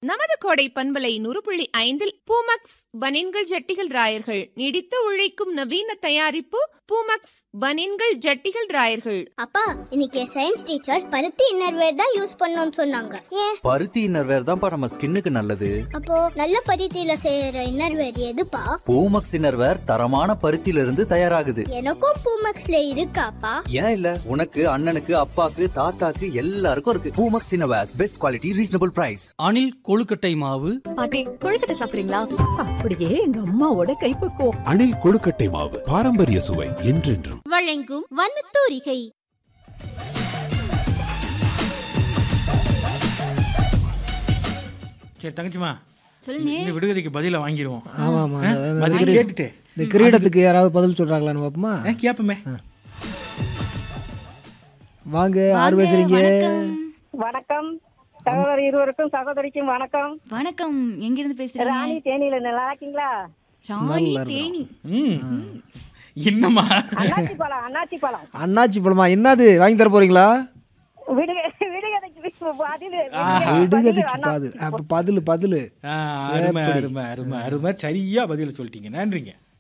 நமது கோடை பண்பலை நூறு புள்ளி ஐந்தில் பூமக்ஸ் பனின்கள் ஜட்டிகள் ராயர்கள் நீடித்து உழைக்கும் நவீன தயாரிப்பு பூமக்ஸ் பனின்கள் ஜட்டிகள் ராயர்கள் அப்பா இன்னைக்கு சயின்ஸ் டீச்சர் பருத்தி இன்னர்வேர் தான் யூஸ் பண்ணோம்னு சொன்னாங்க ஏன் பருத்தி இன்னர்வேர் தான்ப்பா நம்ம ஸ்கின்னுக்கு நல்லது அப்போ நல்ல பருத்தியில செய்யற இன்னர்வேர் எதுப்பா பூமக்ஸ் இன்னர்வேர் தரமான பருத்தியில இருந்து தயாராகுது எனக்கும் பூமக்ஸ்ல இருக்காப்பா ஏன் இல்ல உனக்கு அண்ணனுக்கு அப்பாக்கு தாத்தாக்கு எல்லாருக்கும் இருக்கு Poomex innerwears best quality reasonable price Anil கொழுக்கட்டை மாவு பாட்டி கொழுக்கட்டை சாப்பிடுறீங்களா அப்படியே எங்க அம்மாவோட கைப்பக்குவம் அணில் கொழுக்கட்டை மாவு பாரம்பரிய சுவை என்றென்றும் வழங்கும் வண்ணத்தூரிகை சரி தங்கச்சிமா சொல்லுங்க இந்த விடுகதைக்கு பதில வாங்கிடுவோம் ஆமா ஆமா ஆ? அதாவது பதில் கிரீ- கேட்டுட்டு இந்த கிரீடத்துக்கு யாராவது பதில் சொல்றாங்களான்னு பாப்போமா ஆ, கேப்பமே வாங்க யார் பேசுறீங்க வணக்கம் சகோதரி இருவருக்கும் சகோதரிக்கும் வணக்கம் வணக்கம் எங்க இருந்து பேசுறீங்க ராணி தேனியில நல்லா இருக்கீங்களா ராணி தேனி ம் என்னம்மா அண்ணாச்சி பழம் அண்ணாச்சி பழம் அண்ணாச்சி பழமா என்னது வாங்கி தர போறீங்களா விடுக விடுகதைக்கு பதில் விடுகதைக்கு பதில் அப்ப பதில் பதில் ஆ, அருமை எப்படி? அருமை அருமை அருமை சரியா பதில் சொல்லிட்டீங்க நன்றிங்க